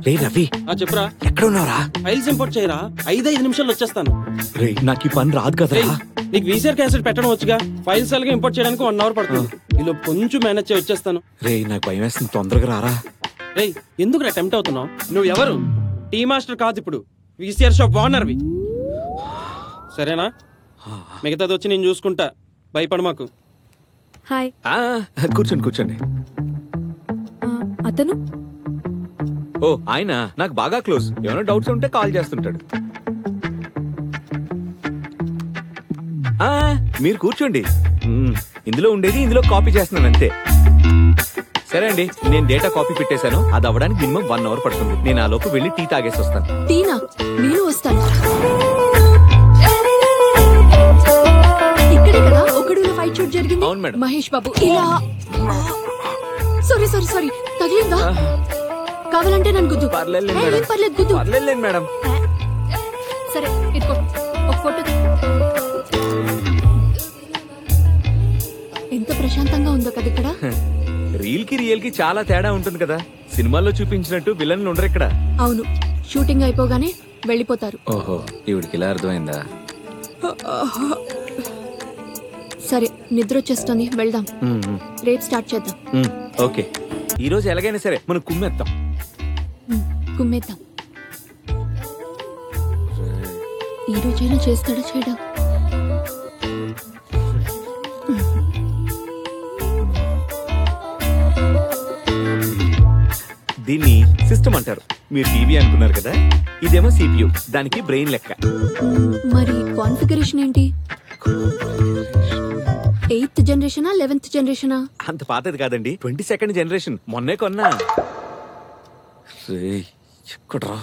రే రవి ఆ చెప్పురా ఎక్కడ ఉన్నావురా ఫైల్స్ ఇంపోర్ట్ చేయరా ఐదు ఐదు నిమిషాలు వచ్చేస్తాను రే నాకు ఈ పని రాదు కదరా రేయ్, నీకు వీసీఆర్ క్యాసెట్ పెట్టడం వచ్చుగా ఫైల్స్ అలాగే ఇంపోర్ట్ చేయడానికి వన్ అవర్ పడుతుంది ఇలా కొంచెం మేనేజ్ చేసి వచ్చేస్తాను రే నాకు భయం వేస్తుంది తొందరగా రారా రేయ్ ఎందుకు అటెంప్ట్ అవుతున్నావు నువ్వు ఎవరు టీ మాస్టర్ కాదు ఇప్పుడు వీసీఆర్ షాప్ ఓనర్వి సరేనా మిగతాది వచ్చి నేను చూసుకుంటా భయపడ మాకు హాయ్ ఆ, కూర్చోండి కూర్చోండి ఆ, అతను ఓ ఆయన నాకు బాగా క్లోజ్ ఏమైనా డౌట్స్ ఉంటే కాల్ చేస్తుంటాడు ఆ, మీరు కూర్చోండి మ్మ్, ఇందులో ఉండేది ఇందులో కాపీ చేస్తున్నాను అంతే సరే అండి నేను డేటా కాపీ పెట్టేశాను అది అవ్వడానికి మినిమం వన్ అవర్ పడుతుంది నేను ఆ లోపు వెళ్ళి టీ తాగేసి వస్తాను టీనా నేను వస్తాను ఇక్కడే కదా ఒకడులో ఫైట్ షూట్ జరిగింది అవును, మేడం. మహేష్ బాబు ఇలా సారీ సారీ సారీ తగిలిందా కావాలంటే నన్ను గుద్దు పర్లేదు ఏ, మేడం ఏం పర్లేదు గుద్దు పర్లేదు మేడం సరే ఇదిగో ఒక ఫోటో తీ. ఎంత ప్రశాంతంగా ఉందో కదా ఇక్కడ రీల్ కి రియల్ కి చాలా తేడా ఉంటుంది కదా సినిమాల్లో చూపించినట్టు విలన్లు ఉండరు ఇక్కడ అవును షూటింగ్ అయిపోగానే వెళ్ళిపోతారు ఓహో ఈవిడికి ఇలా అర్థమైందా సరే నిద్ర వచ్చేస్తుంది వెళ్దాం మ్మ్, మ్మ్. రేపు స్టార్ట్ చేద్దాం మ్మ్, ఓకే ఈ రోజు ఎలాగైనా సరే మనం కుమ్మేద్దాం ఉమ్, కుమ్మేద్దాం ఈ రోజైనా చేస్తాడా చేయడా దీన్ని సిస్టమ్ అంటారు మీరు టీవీ అనుకున్నారు కదా ఇదేమో సిపియు దానికి బ్రెయిన్ లెక్క మరి కాన్ఫిగరేషన్ ఏంటి ఎయిత్ జనరేషనా లెవెన్త్ జనరేషనా అంత పాతది కాదండి ట్వంటీ సెకండ్ జనరేషన్ మొన్నే కొన్నా రేయ్, ఎక్కడ్రా